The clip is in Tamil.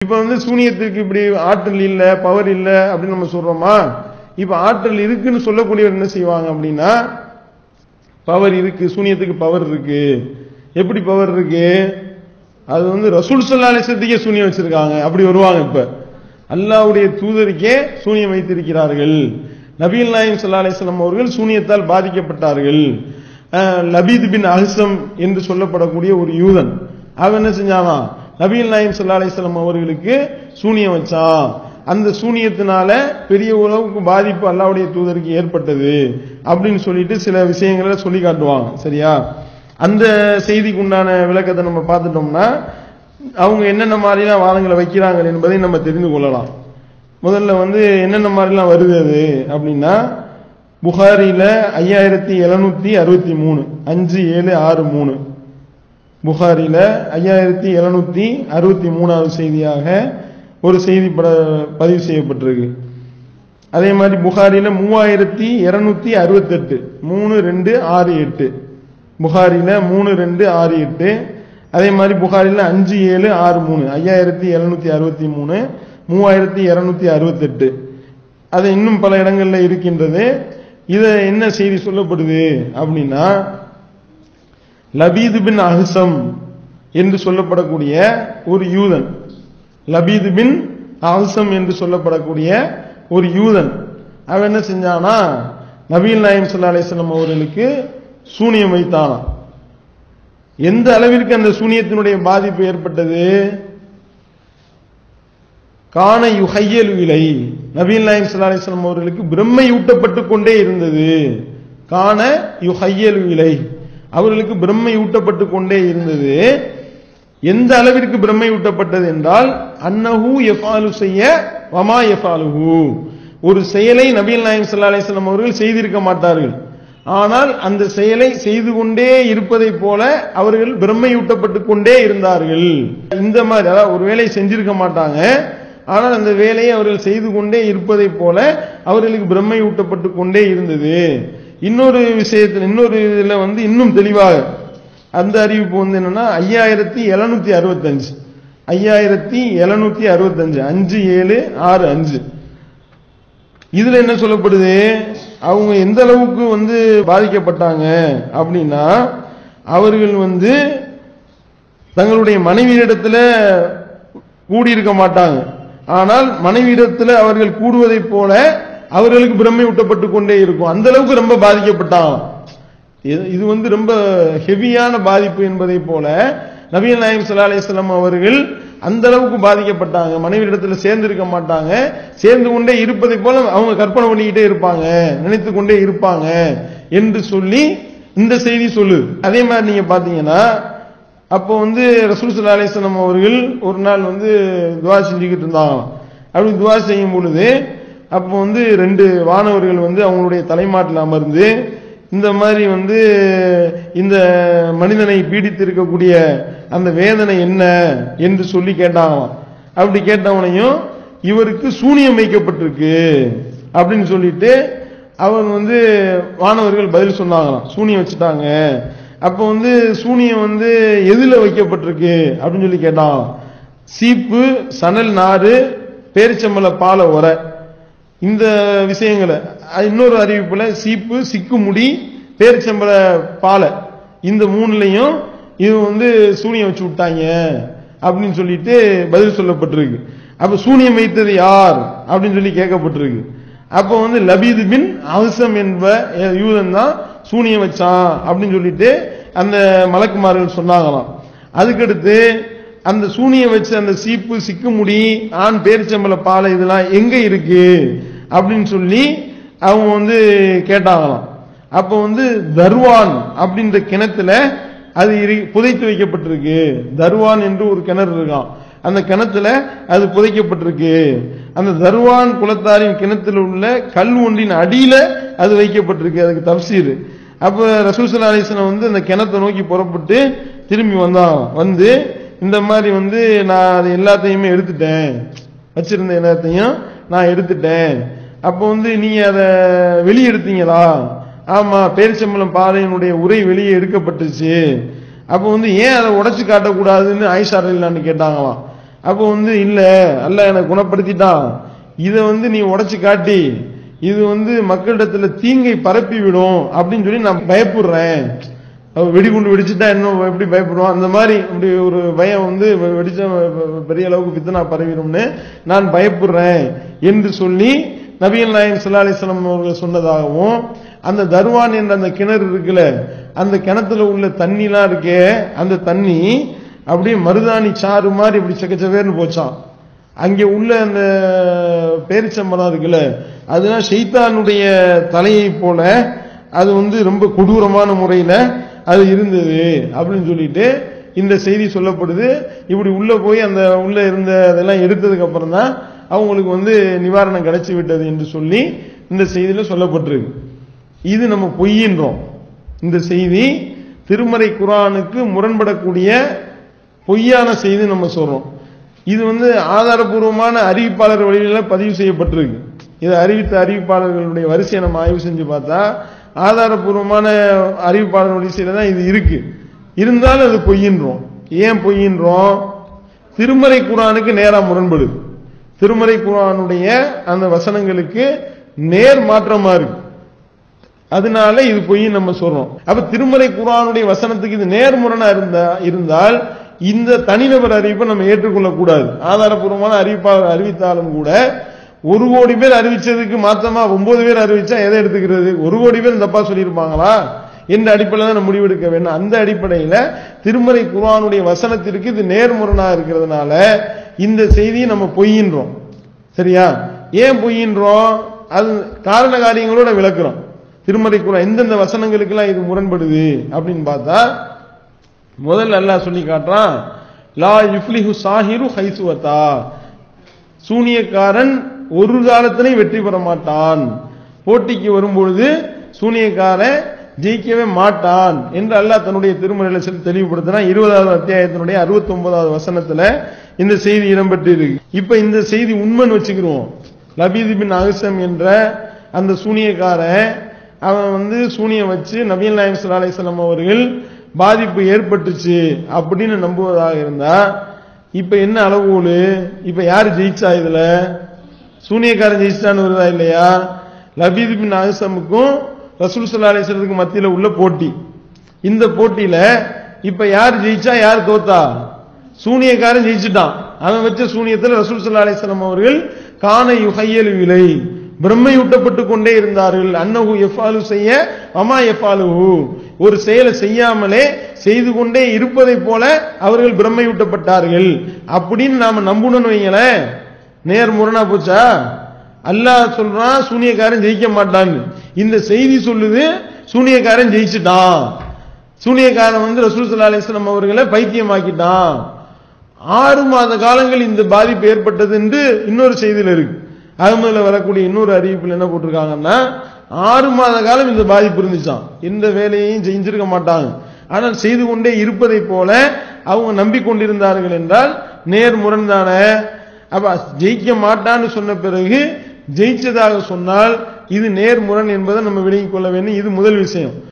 இப்ப வந்து சூனியத்துக்கு இப்படி ஆற்றல் இல்ல பவர் இல்ல அப்படின்னு நம்ம சொல்றோமா இப்ப ஆற்றல் இருக்குன்னு சொல்லக்கூடியவர் என்ன செய்வாங்க அப்படின்னா பவர் இருக்கு சூனியத்துக்கு பவர் இருக்கு எப்படி பவர் இருக்கு அது வந்து ரசூல் சல்லா அலிசத்துக்கே சூனியம் வச்சிருக்காங்க அப்படி வருவாங்க இப்ப அல்லாஹ்வுடைய தூதருக்கே சூனியம் வைத்திருக்கிறார்கள் நபீல் நாயம் சல்லா அலிஸ்லாம் அவர்கள் சூனியத்தால் பாதிக்கப்பட்டார்கள் அஹ், லபீத் பின் அஹ்சம் என்று சொல்லப்படக்கூடிய ஒரு யூதன் அவன் என்ன செஞ்சானா நபீல் நாயம் சல்லா அலிஸ்லாம் அவர்களுக்கு சூனியம் வச்சான் அந்த சூனியத்தினால பெரிய உறவுக்கு பாதிப்பு அல்லாஹ்வுடைய தூதருக்கு ஏற்பட்டது அப்படின்னு சொல்லிட்டு சில விஷயங்களை சொல்லி காட்டுவாங்க சரியா அந்த செய்திக்கு உண்டான விளக்கத்தை நம்ம பார்த்துட்டோம்னா அவங்க என்னென்ன மாதிரிலாம் வாதங்களை வைக்கிறாங்க என்பதை நம்ம தெரிந்து கொள்ளலாம் முதல்ல வந்து என்னென்ன மாதிரிலாம் வருது அது அப்படின்னா புகாரில ஐயாயிரத்தி எழுநூத்தி அறுபத்தி மூணு அஞ்சு ஏழு ஆறு மூணு புகாரில ஐயாயிரத்தி எழுநூத்தி அறுபத்தி மூணாவது செய்தியாக ஒரு செய்தி பட பதிவு செய்யப்பட்டிருக்கு அதே மாதிரி புகாரில மூவாயிரத்தி இருநூத்தி அறுபத்தெட்டு மூணு ரெண்டு ஆறு எட்டு புகாரில மூணு ரெண்டு ஆறு எட்டு அதே மாதிரி புகாரில அஞ்சு ஏழு ஆறு மூணு ஐயாயிரத்தி எழுநூத்தி அறுபத்தி மூணு மூவாயிரத்தி இருநூத்தி அறுபத்தெட்டு அது இன்னும் பல இடங்கள்ல இருக்கின்றது இத என்ன செய்தி சொல்லப்படுது அப்படின்னா லபீது பின் அஹ்சம் என்று சொல்லப்படக்கூடிய ஒரு யூதன் லபீது பின் அஹ்சம் என்று சொல்லப்படக்கூடிய ஒரு யூதன் அவன் என்ன செஞ்சானா நபீல் நாயம் சல்லா அலிஸ்லாம் அவர்களுக்கு சூனியம் வைத்தானாம் எந்த அளவிற்கு அந்த சூனியத்தினுடைய பாதிப்பு ஏற்பட்டது காண யுஹையல் விலை நபீல் நாயம் சல்லா அலிஸ்லாம் அவர்களுக்கு பிரம்மை ஊட்டப்பட்டு கொண்டே இருந்தது காண யுஹையல் விலை அவர்களுக்கு பிரம்மை ஊட்டப்பட்டு கொண்டே இருந்தது எந்த அளவிற்கு பிரம்மை ஊட்டப்பட்டது என்றால் அன்னஹு எஃபாலு செய்ய வமா எஃபாலுஹு ஒரு செயலை நபீல் நாயம் சல்லா அலிஸ்லாம் அவர்கள் செய்திருக்க மாட்டார்கள் ஆனால் அந்த செயலை செய்து கொண்டே இருப்பதை போல அவர்கள் பிரம்மையூட்டப்பட்டு கொண்டே இருந்தார்கள் இந்த மாதிரி அதாவது ஒரு வேலையை செஞ்சிருக்க மாட்டாங்க ஆனால் அந்த வேலையை அவர்கள் செய்து கொண்டே இருப்பதை போல அவர்களுக்கு பிரம்மை ஊட்டப்பட்டு கொண்டே இருந்தது இன்னொரு விஷயத்தில் இன்னொரு இதுல வந்து இன்னும் தெளிவாக அந்த அறிவிப்பு வந்து என்னன்னா ஐயாயிரத்தி எழுநூத்தி அறுபத்தஞ்சு ஐயாயிரத்தி எழுநூத்தி அறுபத்தஞ்சு அஞ்சு ஏழு ஆறு அஞ்சு இதுல என்ன சொல்லப்படுது அவங்க எந்த அளவுக்கு வந்து பாதிக்கப்பட்டாங்க அப்படின்னா அவர்கள் வந்து தங்களுடைய மனைவியிடத்துல கூடியிருக்க மாட்டாங்க ஆனால் மனைவியிடத்துல அவர்கள் கூடுவதைப் போல அவர்களுக்கு பிரம்மை ஊட்டப்பட்டு கொண்டே இருக்கும் அந்த அளவுக்கு ரொம்ப பாதிக்கப்பட்டாங்க இது- இது வந்து ரொம்ப ஹெவியான பாதிப்பு என்பதை போல நபிகள் நாயம் சல்லா அலிஸ்லாம் அவர்கள் அந்த அளவுக்கு பாதிக்கப்பட்டாங்க மனைவியிடத்துல சேர்ந்து இருக்க மாட்டாங்க சேர்ந்து கொண்டே இருப்பதை போல அவங்க கற்பனை பண்ணிக்கிட்டே இருப்பாங்க நினைத்து கொண்டே இருப்பாங்க என்று சொல்லி இந்த செய்தி சொல்லுது அதே மாதிரி நீங்க பாத்தீங்கன்னா அப்போ வந்து ரசூல் சல்லா அலிஸ்லாம் அவர்கள் ஒரு நாள் வந்து துவா செஞ்சுக்கிட்டு இருந்தாங்களாம் அப்படி துவா செய்யும் பொழுது அப்போ வந்து ரெண்டு வானவர்கள் வந்து அவங்களுடைய தலைமாட்டில் அமர்ந்து இந்த மாதிரி வந்து இந்த மனிதனை பீடித்து இருக்கக்கூடிய அந்த வேதனை என்ன என்று சொல்லி கேட்டாங்களாம் அப்படி கேட்டவனையும் இவருக்கு சூனியம் வைக்கப்பட்டிருக்கு அப்படின்னு சொல்லிட்டு அவங்க வந்து வானவர்கள் பதில் சொன்னாங்களாம் சூனியம் வச்சுட்டாங்க அப்போ வந்து சூனியம் வந்து எதுல வைக்கப்பட்டிருக்கு அப்படின்னு சொல்லி கேட்டாங்களாம் சீப்பு சணல் நாறு பேரிச்சம்பள பாலை உரை இந்த விஷயங்களை அஹ் இன்னொரு அறிவிப்புல சீப்பு சிக்கு முடி பேரிச்சம்பள பாலை இந்த மூணுலையும் இது வந்து சூனியம் வச்சு விட்டாங்க அப்படின்னு சொல்லிட்டு பதில் சொல்லப்பட்டிருக்கு அப்ப சூனியம் வைத்தது யார் அப்படின்னு சொல்லி கேட்கப்பட்டிருக்கு அப்ப வந்து லபீது பின் அவசம் என்ப யூதன் தான் சூனியம் வச்சான் அப்படின்னு சொல்லிட்டு அந்த மலக்குமார்கள் சொன்னாங்களாம் அதுக்கடுத்து அந்த சூனியம் வச்ச அந்த சீப்பு சிக்குமுடி ஆண் பேரிச்சம்பள பாலை இதெல்லாம் எங்க இருக்கு அப்படின்னு சொல்லி அவங்க வந்து கேட்டாங்களாம் அப்ப வந்து தர்வான் அப்படின்ற கிணத்துல அது இரு- புதைத்து வைக்கப்பட்டிருக்கு தர்வான் என்று ஒரு கிணறு இருக்கான் அந்த கிணத்துல அது புதைக்கப்பட்டிருக்கு அந்த தர்வான் குலத்தாரின் கிணத்துல உள்ள கல் ஒன்றின் அடியில அது வைக்கப்பட்டிருக்கு அதுக்கு தப்சீர் அப்ப ரசூசல்லா அலிஸ்லாம் வந்து அந்த கிணத்தை நோக்கி புறப்பட்டு திரும்பி வந்தான் வந்து இந்த மாதிரி வந்து நான் அது எல்லாத்தையுமே எடுத்துட்டேன் வச்சிருந்த எல்லாத்தையும் நான் எடுத்துட்டேன் அப்போ வந்து நீங்க அதை வெளியே எடுத்தீங்களா ஆமா பேரிச்சம்பளம் பாறையினுடைய உரை வெளியே எடுக்கப்பட்டுச்சு அப்போ வந்து ஏன் அதை உடைச்சு காட்டக்கூடாதுன்னு ஆயிஷா ரலியல்லாஹு கேட்டாங்களாம் அப்போ வந்து இல்ல அல்லாஹ் எனக்கு குணப்படுத்திட்டான் இதை வந்து நீ உடைச்சு காட்டி இது வந்து மக்களிடத்துல தீங்கை பரப்பி விடும் அப்படின்னு சொல்லி நான் பயப்படுறேன் அவ வெடிகுண்டு வெடிச்சுட்டா இன்னும் எப்படி பயப்படுவோம் அந்த மாதிரி இப்படி ஒரு பயம் வந்து வெ- வெடிச்சா வெ- பெரிய அளவுக்கு பித்தனா பரவிடும்னு நான் பயப்படுறேன் என்று சொல்லி நபிகள் நாயகம் ஸல்லல்லாஹு அலைஹி வஸல்லம் அவர்கள் சொன்னதாகவும் அந்த தர்வான் என்ற அந்த கிணறு இருக்குல்ல அந்த கிணத்துல உள்ள தண்ணிலாம் இருக்கே அந்த தண்ணி அப்படியே மருதாணி சாறு மாதிரி இப்படி செக்கச்சவேர்னு போச்சான் அங்கே உள்ள அந்த பேரிச்சம்பரம் இருக்குல்ல அதுதான் ஷைத்தானுடைய தலையை போல அது வந்து ரொம்ப கொடூரமான முறையில அது இருந்தது அப்படின்னு சொல்லிட்டு இந்த செய்தி சொல்லப்படுது இப்படி உள்ள போய் அந்த உள்ள இருந்த அதெல்லாம் எடுத்ததுக்கு அப்புறம் தான் அவங்களுக்கு வந்து நிவாரணம் கிடைச்சு விட்டது என்று சொல்லி இந்த செய்தியில சொல்லப்பட்டிருக்கு இது நம்ம பொய்யின்றோம் இந்த செய்தி திருமறை குரானுக்கு முரண்படக்கூடிய பொய்யான செய்தி நம்ம சொல்றோம் இது வந்து ஆதாரபூர்வமான அறிவிப்பாளர் வழியில பதிவு செய்யப்பட்டிருக்கு இதை அறிவித்த அறிவிப்பாளர்களுடைய வரிசையை நம்ம ஆய்வு செஞ்சு பார்த்தா ஆதாரபூர்வமான அறிவிப்பாளர் வரிசையில தான் இது இருக்கு இருந்தாலும் அது பொய்யின்றோம் ஏன் பொய்யின்றோம் திருமறை குரானுக்கு நேரா முரண்படுது திருமறை குரானுடைய அந்த வசனங்களுக்கு நேர் மாற்றமா இருக்கு அதனால இது பொய் நம்ம சொல்றோம் அப்ப திருமறை குரானுடைய வசனத்துக்கு இது நேர்முரணா இருந்தா இருந்தால் இந்த தனிநபர் அறிவிப்பை நம்ம ஏற்றுக்கொள்ள கூடாது ஆதாரபூர்வமான அறிவிப்பாளர் அறிவித்தாலும் கூட ஒரு கோடி பேர் அறிவிச்சதுக்கு மாத்தமா ஒன்பது பேர் அறிவிச்சா எதை எடுத்துக்கிறது ஒரு கோடி பேர் தப்பா சொல்லியிருப்பாங்களா என்ற அடிப்படையில் தான் நம்ம முடிவெடுக்க வேண்டும் அந்த அடிப்படையில திருமறை குர்ஆனுடைய வசனத்திற்கு இது நேர்முரணா இருக்கிறதுனால இந்த செய்தியை நம்ம பொய்யின்றோம் சரியா ஏன் பொய்யின்றோம் அது காரண காரியங்களோட விளக்குறோம் திருமறை குர்ஆன் எந்தெந்த வசனங்களுக்கெல்லாம் இது முரண்படுது அப்படின்னு பார்த்தா முதல்ல அல்லாஹ் சொல்லி காட்டுறான் லா யுஃப்லிஹு சாஹிரு ஹைசுவதா சூனியக்காரன் ஒரு காலத்திலையும் வெற்றி பெற மாட்டான் போட்டிக்கு வரும்பொழுது சூனியக்காரன் ஜெயிக்கவே மாட்டான் என்று அல்லாஹ் தன்னுடைய திருமறையில சொல்லி தெளிவுபடுத்தினான் இருபதாவது அத்தியாயத்தினுடைய அறுபத்தி ஒன்பதாவது வசனத்துல இந்த செய்தி இடம்பெற்று இருக்கு இப்ப இந்த செய்தி உண்மைன்னு வச்சுக்கிறோம் லபீது பின் அகசம் என்ற அந்த சூனியக்காரன் அவன் வந்து சூனியம் வச்சு நபீல் நாயம் சல்லா அலிஸ்லாம் அவர்கள் பாதிப்பு ஏற்பட்டுச்சு அப்படின்னு நம்புவதாக இருந்தா இப்ப என்ன அளவுகோல் இப்ப யாரு ஜெயிச்சா இதுல சூனியக்காரன் ஜெயிச்சிட்டான்னு வருதா இல்லையா லபீது பின் அகசமுக்கும் ரசூல் சல்லா அலிஸ்லத்துக்கு மத்தியில உள்ள போட்டி இந்த போட்டியில இப்ப யார் ஜெயிச்சா யார் தோத்தா சூனியக்காரன் ஜெயிச்சுட்டான் அவன் வச்ச சூனியத்தில் ரசூல் சல்லா அலிஸ்லாம் அவர்கள் காண யுகையல் விலை பிரம்மையூட்டப்பட்டு கொண்டே இருந்தார்கள் அன்னஹு எஃபாலு செய்ய அமா எஃபாலுஹு ஒரு செயலை செய்யாமலே செய்து கொண்டே இருப்பதை போல அவர்கள் பிரம்மையூட்டப்பட்டார்கள் அப்படின்னு நாம நம்பணும்னு வைங்களேன் நேர் முரணா போச்சா அல்லாஹ் சொல்றான் சூனியக்காரன் ஜெயிக்க மாட்டான்னு இந்த செய்தி சொல்லுது சூனியக்காரன் ஜெயிச்சுட்டான் சூனியக்காரன் வந்து ரசூல் சல்லா அலிஸ்லாம் அவர்களை பைத்தியமாக்கிட்டான் ஆறு மாத காலங்கள் இந்த பாதிப்பு ஏற்பட்டது என்று இன்னொரு செய்தியில் இருக்கு அகமதுல வரக்கூடிய இன்னொரு அறிவிப்பில் என்ன போட்டிருக்காங்கன்னா ஆறு மாத காலம் இந்த பாதிப்பு இருந்துச்சாம் எந்த வேலையையும் செஞ்சிருக்க மாட்டாங்க ஆனால் செய்து கொண்டே இருப்பதை போல அவங்க நம்பிக்கொண்டிருந்தார்கள் என்றால் நேர் முரண்தான அப்ப ஜெயிக்க மாட்டான்னு சொன்ன பிறகு ஜெயிச்சதாக சொன்னால் இது நேர் முரண் என்பதை நம்ம விளங்கிக் கொள்ள வேண்டும் இது முதல் விஷயம்